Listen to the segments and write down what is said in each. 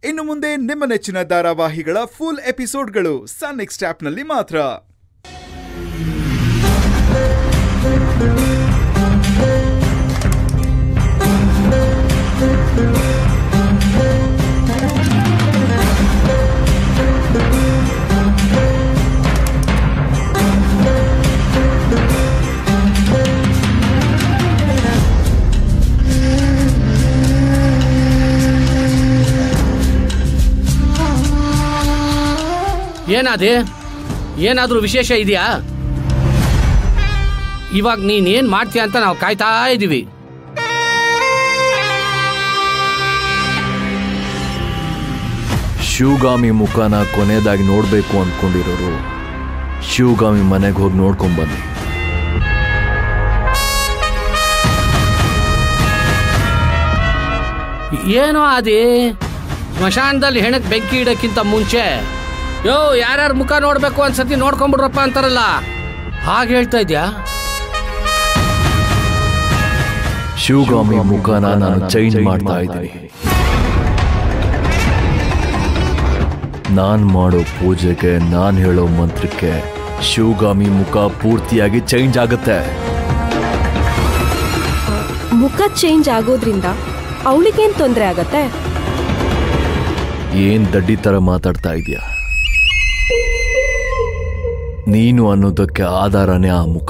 ಇನ್ನು ಮುಂದೆ ನಿಮ್ಮ ನೆಚ್ಚಿನ ಧಾರಾವಾಹಿಗಳ ಫುಲ್ ಎಪಿಸೋಡ್ಗಳು ಸನ್ ನೆಕ್ಸ್ಟ್ ಆಪ್ನಲ್ಲಿ ಮಾತ್ರ ಏನಾದೆ ಏನಾದ್ರೂ ವಿಶೇಷ ಇದೆಯಾ ಇವಾಗ ನೀನೇನ್ ಮಾಡ್ತೀಯ ಅಂತ ನಾವು ಕಾಯ್ತಾ ಇದ್ದೀವಿ ಶಿವಗಾಮಿ ಮುಖನ ಕೊನೆಯದಾಗಿ ನೋಡಬೇಕು ಅಂದ್ಕೊಂಡಿರೋರು ಶಿವಗಾಮಿ ಮನೆಗೆ ಹೋಗಿ ನೋಡ್ಕೊಂಬನ್ನಿ ಏನೋ ಅದೇ ಸ್ಮಶಾನದಲ್ಲಿ ಹೆಣಕ್ ಬೆಂಕಿ ಇಡಕ್ಕಿಂತ ಮುಂಚೆ ಯೋ ಯಾರ್ಯಾರ ಮುಖ ನೋಡ್ಬೇಕು ಅನ್ಸತಿ ನೋಡ್ಕೊಂಬಿಡ್ರಪ್ಪ ಅಂತಾರಲ್ಲ ಹಾಗೆ ಹೇಳ್ತಾ ಇದ್ಯಾ ಶಿವಗಾಮಿ ಮುಖನ ನಾನು ಚೇಂಜ್ ಮಾಡ್ತಾ ಇದ್ದೀನಿ ನಾನ್ ಮಾಡೋ ಪೂಜೆಗೆ ನಾನ್ ಹೇಳೋ ಮಂತ್ರಕ್ಕೆ ಶಿವಗಾಮಿ ಮುಖ ಪೂರ್ತಿಯಾಗಿ ಚೇಂಜ್ ಆಗುತ್ತೆ ಮುಖ ಚೇಂಜ್ ಆಗೋದ್ರಿಂದ ಅವಳಿಗೇನ್ ತೊಂದರೆ ಆಗತ್ತೆ ಏನ್ ದಡ್ಡಿ ತರ ಮಾತಾಡ್ತಾ ಇದೀಯ ನೀನು ಅನ್ನೋದಕ್ಕೆ ಆಧಾರನೇ ಆ ಮುಖ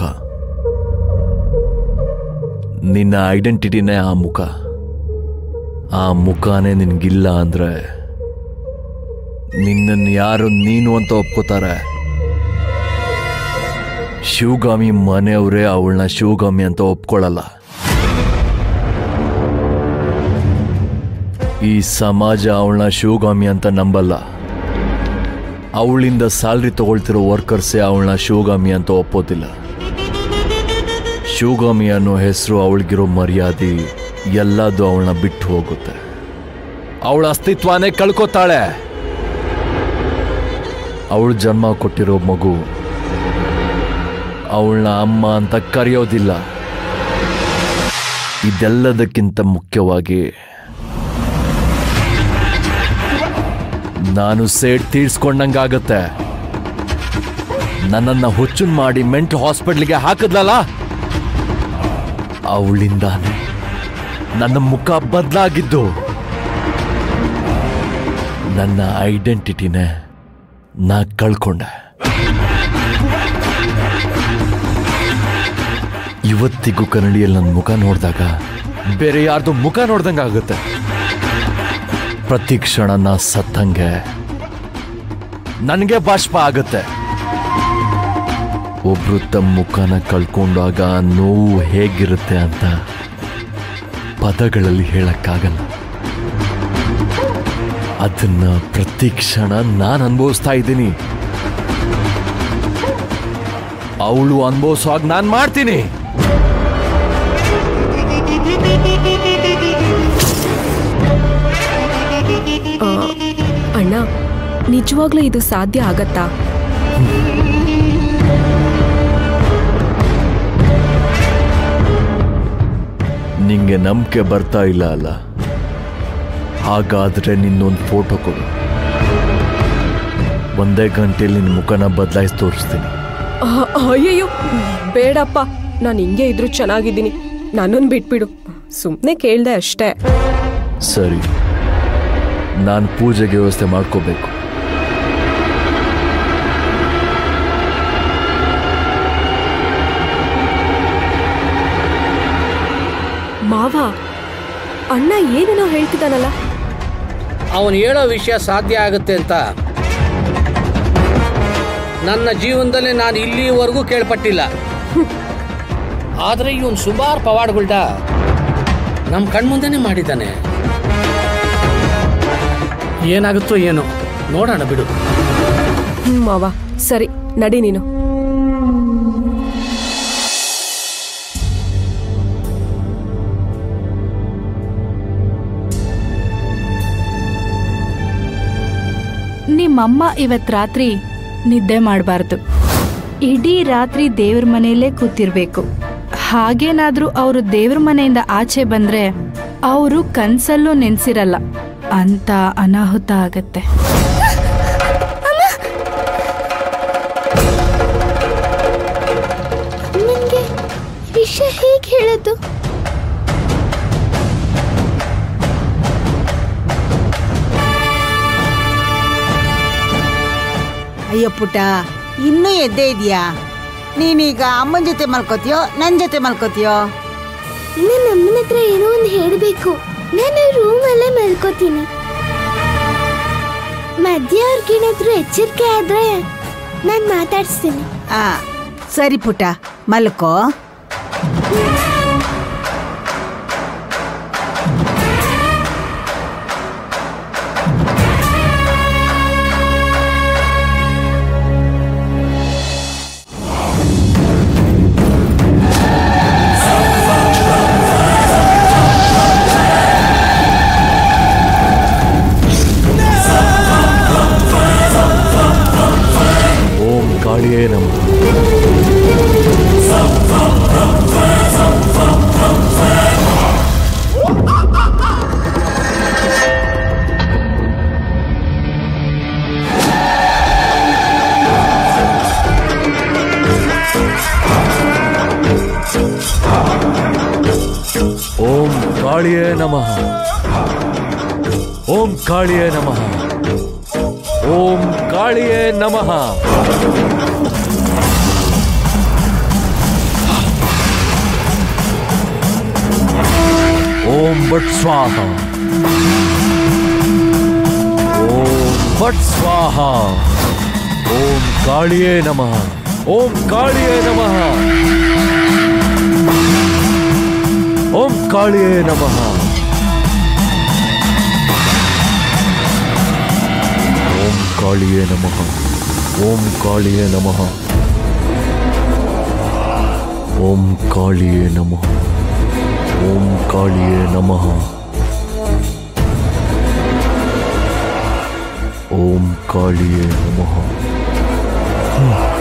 ನಿನ್ನ ಐಡೆಂಟಿಟಿನೇ ಆ ಮುಖ ಆ ಮುಖನೇ ನಿನ್ಗಿಲ್ಲ ಅಂದ್ರೆ ನಿನ್ನನ್ನು ಯಾರು ನೀನು ಅಂತ ಒಪ್ಕೋತಾರೆ ಶಿವಗಾಮಿ ಮನೆಯವರೇ ಅವಳನ್ನ ಶಿವಗಾಮಿ ಅಂತ ಒಪ್ಕೊಳ್ಳಲ್ಲ ಈ ಸಮಾಜ ಅವಳನ್ನ ಶಿವಗಾಮಿ ಅಂತ ನಂಬಲ್ಲ ಅವಳಿಂದ ಸ್ಯಾಲ್ರಿ ತಗೊಳ್ತಿರೋ ವರ್ಕರ್ಸೇ ಅವಳನ್ನ ಶಿವಗಾಮಿ ಅಂತ ಒಪ್ಪೋದಿಲ್ಲ ಶಿವಗಾಮಿ ಅನ್ನೋ ಹೆಸರು ಅವಳಿಗಿರೋ ಮರ್ಯಾದೆ ಎಲ್ಲದು ಅವಳನ್ನ ಬಿಟ್ಟು ಹೋಗುತ್ತೆ ಅವಳ ಅಸ್ತಿತ್ವನೇ ಕಳ್ಕೊತಾಳೆ ಅವಳು ಜನ್ಮ ಕೊಟ್ಟಿರೋ ಮಗು ಅವಳನ್ನ ಅಮ್ಮ ಅಂತ ಕರೆಯೋದಿಲ್ಲ ಇದೆಲ್ಲದಕ್ಕಿಂತ ಮುಖ್ಯವಾಗಿ ನಾನು ಸೇಡ್ ತೀರ್ಸ್ಕೊಂಡಂಗಾಗತ್ತೆ ನನ್ನನ್ನ ಹುಚ್ಚುನ್ ಮಾಡಿ ಮೆಂಟಲ್ ಹಾಸ್ಪಿಟ್ಲಿಗೆ ಹಾಕಿದ್ಲಲ್ಲ ಅವಳಿಂದಾನೆ ನನ್ನ ಮುಖ ಬದಲಾಗಿದ್ದು ನನ್ನ ಐಡೆಂಟಿಟಿನೇ ನಾ ಕಳ್ಕೊಂಡೆ ಇವತ್ತಿಗೂ ಕನ್ನಡಿಯಲ್ಲಿ ನನ್ನ ಮುಖ ನೋಡಿದಾಗ ಬೇರೆ ಯಾರ್ದು ಮುಖ ನೋಡ್ದಂಗಾಗುತ್ತೆ ಪ್ರತಿ ಕ್ಷಣ ನಾ ಸತ್ತಂಗೆ ನನಗೆ ಬಾಷ್ಪ ಆಗುತ್ತೆ ಒಬ್ರು ತಮ್ಮ ಮುಖನ ಕಳ್ಕೊಂಡಾಗ ಆ ನೋವು ಹೇಗಿರುತ್ತೆ ಅಂತ ಪದಗಳಲ್ಲಿ ಹೇಳಕ್ಕಾಗಲ್ಲ ಅದನ್ನ ಪ್ರತಿ ಕ್ಷಣ ನಾನು ಅನುಭವಿಸ್ತಾ ಇದ್ದೀನಿ ಅವಳು ಅನುಭವಿಸುವಾಗ ನಾನು ಮಾಡ್ತೀನಿ ಆ, ಅಣ್ಣ ನಿಜವಾಗ್ಲೂ ಇದು ಸಾಧ್ಯ ಆಗತ್ತಾ ನಿಂಗೆ ನಂಬಿಕೆ ಬರ್ತಾ ಇಲ್ಲ ಅಲ್ಲ ಹಾಗಾದ್ರೆ ನಿನ್ನೊಂದು ಫೋಟೋ ಕೊಡು ಒಂದೇ ಗಂಟೆಯಲ್ಲಿ ನಿನ್ನ ಮುಖನ ಬದಲಾಯಿಸಿ ತೋರಿಸ್ತೀನಿ ಆ, ಅಯ್ಯಯ್ಯೋ ಬೇಡಪ್ಪ ನಾನು ಹಿಂಗೆ ಇದ್ರು ಚೆನ್ನಾಗಿದ್ದೀನಿ ನನ್ನನ್ನು ಬಿಟ್ಬಿಡು ಸುಮ್ಮನೆ ಕೇಳ್ದೆ ಅಷ್ಟೇ ಸರಿ ನಾನು ಪೂಜೆಗೆ ವ್ಯವಸ್ಥೆ ಮಾಡ್ಕೋಬೇಕು ಮಾವ ಅಣ್ಣ ಏನೇನೋ ಹೇಳ್ತಿದ್ದಾನಲ್ಲ ಅವನು ಹೇಳೋ ವಿಷಯ ಸಾಧ್ಯ ಆಗುತ್ತೆ ಅಂತ ನನ್ನ ಜೀವನದಲ್ಲಿ ನಾನು ಇಲ್ಲಿವರೆಗೂ ಕೇಳ್ಪಟ್ಟಿಲ್ಲ ಆದರೆ ಇವನು ಸುಮಾರು ಪವಾಡ್ಗಳ್ಡ ನಮ್ಮ ಕಣ್ಮುಂದೆನೇ ಮಾಡಿದ್ದಾನೆ ಏನಾಗುತ್ತೋ ಏನೋ ನೋಡೋಣ ಬಿಡು ಹ್ಮ್ ಮಾವ ಸರಿ ನಡಿ ನೀನು ನಿಮ್ಮಮ್ಮ ಇವತ್ ರಾತ್ರಿ ನಿದ್ದೆ ಮಾಡಬಾರ್ದು ಇಡೀ ರಾತ್ರಿ ದೇವ್ರ ಮನೆಯಲ್ಲೇ ಕೂತಿರ್ಬೇಕು ಹಾಗೇನಾದ್ರೂ ಅವರು ದೇವ್ರ ಮನೆಯಿಂದ ಆಚೆ ಬಂದ್ರೆ ಅವರು ಕನ್ಸಲ್ಲೂ ನೆನ್ಸಿರಲ್ಲ ಅಂತ ಅನಾಹುತ ಆಗತ್ತೆ ನನಗೆ ವಿಷಯ ಹೇಗೆ ಹೇಳೋದು ಅಯ್ಯೋ ಪುಟ್ಟ ಇನ್ನೂ ಎದ್ದೇ ಇದೆಯಾ ನೀನೀಗ ಅಮ್ಮನ ಜೊತೆ ಮಲ್ಕೋತೀಯೋ ನನ್ನ ಜೊತೆ ಮಲ್ಕೋತೀಯೋ ನನ್ನ ಅಮ್ಮನ ಹತ್ರ ಏನೋ ಒಂದು ಹೇಳಬೇಕು ನಾನು ರೂಮಲ್ಲೇ ಮಲ್ಕೋತೀನಿ ಮಧ್ಯ ಅವ್ರಿಗೇನಾದ್ರೂ ಎಚ್ಚರಿಕೆ ಆದ್ರೆ ನಾನು ಮಾತಾಡಿಸ್ತೀನಿ ಆ ಸರಿ ಪುಟ್ಟ ಮಲ್ಕೋ ಓಂ ಕಾಳಿಯೇ ನಮಃ ಓಂ ಕಾಳಿಯೇ ನಮಃ ಓಂ ಕಾಳಿಯೇ ನಮಃ ಓಂ ಕಾಳಿಯೇ ನಮಃ ಓಂ ಭಟ್ ಸ್ವಾಹ ಓಂ ಭಟ್ ಸ್ವಾಹ ಓಂ ಕಾಳಿಯೇ ನಮಃ ಓಂ ಕಾಳಿಯೇ ನಮಃ ಓಂ ಕಾಳಿಯೇ ನಮಃ ಓಂ ಕಾಳಿಯೇ ನಮಃ ಓಂ ಕಾಳಿಯೇ ನಮಃ ಓಂ ಕಾಳಿಯೇ ನಮಃ ಓಂ ಕಾಳಿಯೇ ನಮಃ ಓಂ ಕಾಳಿಯೇ ನಮಃ